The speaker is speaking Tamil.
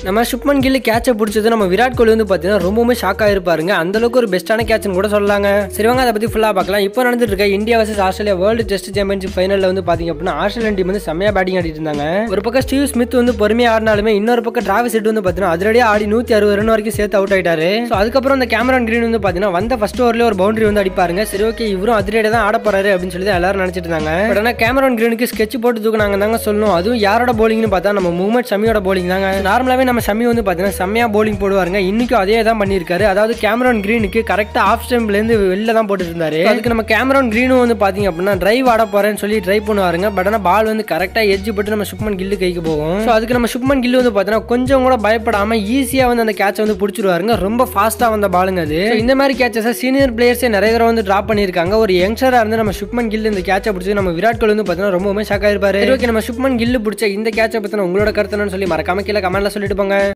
நம்ம சுப்மன் கில்லு கேட்சை பிடிச்சது நம்ம விராட் கோலி வந்து பார்த்தீங்கன்னா ரொம்பவுமே ஷாக் ஆயிருப்பாருங்க அந்த அளவுக்கு ஒரு பெஸ்ட்டான கேட்ச்னு கூட சொல்லலாங்க சரி வாங்க அதை பற்றி ஃபுல்லாக பார்க்கலாம் இப்போ நடந்துட்டு இருக்க India versus Australia world test championship ஃபைனலில் வந்து பார்த்தீங்க அப்படின்னா ஆஸ்திரேலியன் டீம் வந்து செம்மையாக பேட்டிங் ஆடிட்டு இருந்தாங்க ஒரு பக்கம் ஸ்டீவ் ஸ்மித் வந்து பொறுமையாக ஆடினாலுமே இன்னொரு பக்கம் டிராவிஸ் ஹெட் வந்து பார்த்தீங்கன்னா அதிரடியாக ஆடி நூற்றி அறுபது ரன் வரைக்கும் சேர்த்து அவுட் ஆயிட்டாரு ஸோ அதுக்கப்புறம் அந்த கேமரான் கிரீன் வந்து பார்த்தீங்கன்னா வந்த ஃபர்ஸ்ட் ஓவர்லேயே ஒரு பவுண்டரி வந்து அடிப்பாருங்க சரி ஓகே இவரும் அதிரடியாக தான் ஆட போறாரு அப்படின்னு சொல்லி தான் எல்லாரும் நினைச்சிட்டு இருந்தாங்க பட் ஆனால் கேமரான் கிரீனுக்கு ஸ்கெட்ச் போட்டு தூக்குனாங்க தாங்க சொல்லணும் அதுவும் யாரோட bowlingனு பார்த்தா நம்ம முகமது ஷமியோட bowling தாங்க நார்மலாகவே நம்ம ஷமி வந்து பார்த்தீங்கன்னா செம்மையா bowling போடுவாருங்க இன்னைக்கும் அதே தான் பண்ணியிருக்காரு அதாவது கேமரான் கிரீனுக்கு கரெக்டாக ஆஃப் ஸ்டெம்ப்லேருந்து வெளில தான் போட்டுட்டு இருந்தாரு அதுக்கு நம்ம கேமரான் கிரீனும் வந்து பார்த்தீங்க அப்படின்னா டிரைவ் ஆட போறேன்னு சொல்லி ட்ரை பண்ணுவாருங்க பட் ஆனால் பால் வந்து கரெக்டாக எட்ஜ் போட்டு நம்ம சுப்மன் கில்லு கைக்கு போகும் ஸோ அதுக்கு நம்ம சுப்மன் கில்லு வந்து பார்த்தீங்கன்னா கொஞ்சம் கூட பயப்படாம ஈஸியாக வந்து அந்த கேட்சை வந்து பிடிச்சிருவாருங்க ரொம்ப ஃபாஸ்ட்டாக வந்த பாலுங்க அது So, இந்த மாதிரி கேட்சஸை சீனியர் பிளேயர்ஸே நிறைய தடவை வந்து ட்ராப் பண்ணியிருக்காங்க ஒரு யங்ஸ்டராக இருந்து நம்ம சுப்மன் கில் இந்த கேட்சை பிடிச்சி நம்ம விராட் கோலி வந்து பார்த்தீங்கன்னா ரொம்பவுமே ஷாக் ஆயிருப்பாரு ஓகே நம்ம சுப்மன் கில்லு பிடிச்ச இந்த கேட்சை பற்றின உங்களோட கருத்து என்னன்னு சொல்லி மறக்காம கீழே கமெண்ட்ல சொல்லிட்டு போங்க